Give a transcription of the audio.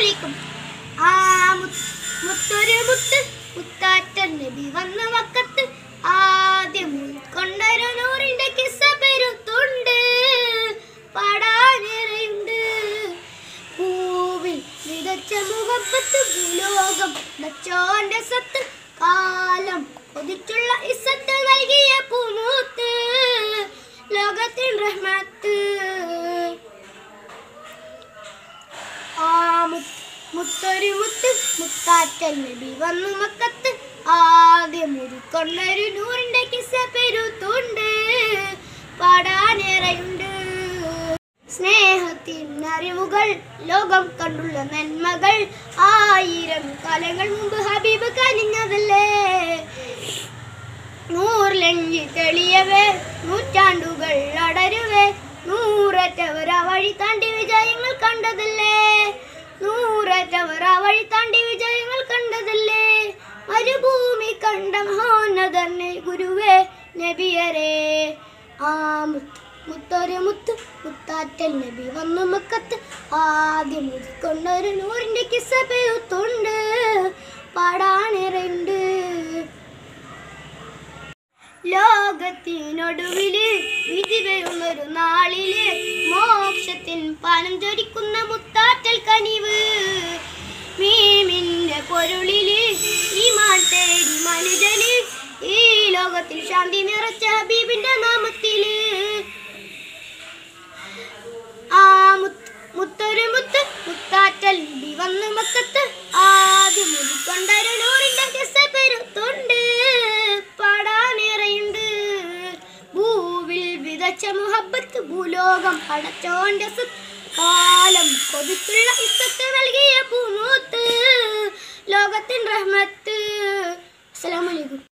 അസ്സലാമലൈക്കും ആ മുത്ത് മുത്തൊരു മുത്ത് മുത്താറ്റൻ നബി വന്ന വക്കത്ത് ആദ്യം കൊണ്ടൊരു നൂറിന്റെ കിസ്സ പെരുത്തുണ്ട് പാടാനിറയുണ്ട് പൂവിൽ വിതച്ച മുഖപ്പത്ത് ഭൂലോകം ദച്ചോന്റെ സത്ത് കാലം കൊതിച്ചുള്ള ഇസത്ത് നൽകിയ പൂമൂത്ത് ലോകത്തിൻ റഹ്മത്ത് ആ മുത്ത് മുത്തൊരു മുത്ത് മുത്താറ്റൽ നബി വന്നു മക്കത്ത് ആദ്യം മുറിക്കൊണ്ടൊരു നൂറിന്റെ കിസ്സ പെരുത്തുണ്ട് പാടാനേറെയുണ്ട് സ്നേഹത്തിനറിവുകൾ ലോകം കണ്ടുള്ള നന്മകൾ ആയിരം കാലങ്ങൾ മുമ്പ് ഹബീബ് കനിഞ്ഞതല്ലേ നൂറിലഞ്ചി തെളിയവേ നൂറ്റാണ്ടുകൾ അടരുവേ നൂററ്റവർ ആ വഴി താണ്ടി വിജയങ്ങൾ കണ്ടതല്ലേ നൂററ്റവർ ആ വഴി താണ്ടി വിജയങ്ങൾ കണ്ടതല്ലേ മരുഭൂമി കണ്ട മഹോന്നതന്നെ ഗുരുവേ നബിയരേ ആ മുത്ത് മുത്തൊരു മുത്ത് മുത്താറ്റൽ നബി വന്നു മക്കത്ത് ആദ്യം മുതിക്കൊണ്ടൊരു നൂറിന്റെ കിസ്സ പെയ്യുത്തുണ്ട് പാടാനിറയുണ്ട് ലോകത്തിനൊടുവില് വിധി വരുന്നൊരു നാളില് മോക്ഷത്തിൻ പാനം ചൊരിക്കുന്ന മുത്താറ്റൽ കനിവ് മീമിന്റെ പൊരുളില് ഈമാൻ തേടി മനുജന് ഈ ലോകത്തിൽ ശാന്തി നിറച്ച ഹബീബിന്റെ നാമത്തില് ആ മുത്ത് മുത്തൊരു മുത്ത് മുത്താറ്റൽ നബി വന്ന് മക്കത്ത് ആദ്യം മുടിക്കൊണ്ടൊരു നൂറിന്റെ കിസ്സ പെരുത്തുണ്ട് പാടാനിറയുണ്ട് ഭൂവിൽ വിതച്ച മുഹബത്ത് ഭൂലോകം അടച്ചോന്റെ സത്ത് കാലം കൊതിച്ചുള്ള ഇസത്ത് നൽകിയ പൂമൂത്ത് ലോകത്തിൻ റഹ്മത്ത് അസ്സലാമു അലൈക്കും